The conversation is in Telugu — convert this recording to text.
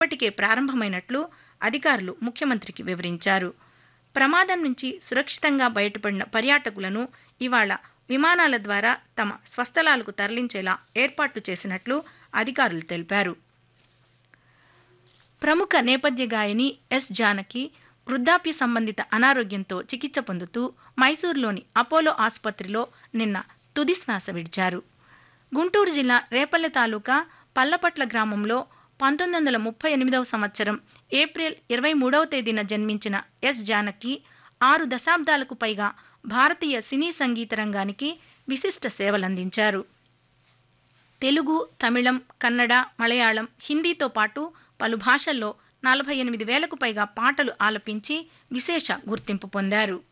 ఇప్పటికే ప్రారంభమైనట్లు అధికారులు ముఖ్యమంత్రికి వివరించారు ప్రమాదం నుంచి సురక్షితంగా బయటపడిన పర్యాటకులను ఇవాళ విమానాల ద్వారా తమ స్వస్థలాలకు తరలించేలా ఏర్పాట్లు చేసినట్లు అధికారులు తెలిపారు ప్రముఖ నేపథ్య గాయని ఎస్ జానకి వృద్ధాప్య సంబంధిత అనారోగ్యంతో చికిత్స పొందుతూ మైసూరులోని అపోలో ఆసుపత్రిలో నిన్న తుది శ్వాస విడిచారు గుంటూరు జిల్లా రేపల్లె తాలూకా పల్లపట్ల గ్రామంలో పంతొమ్మిది వందల ముప్పై ఎనిమిదవ సంవత్సరం ఏప్రిల్ ఇరవై మూడవ తేదీన జన్మించిన ఎస్ జానకి ఆరు దశాబ్దాలకు పైగా భారతీయ సినీ సంగీత రంగానికి విశిష్ట సేవలందించారు తెలుగు తమిళం కన్నడ మలయాళం హిందీతో పాటు పలు భాషల్లో నలభై ఎనిమిది వేలకు పైగా పాటలు ఆలపించి విశేష గుర్తింపు పొందారు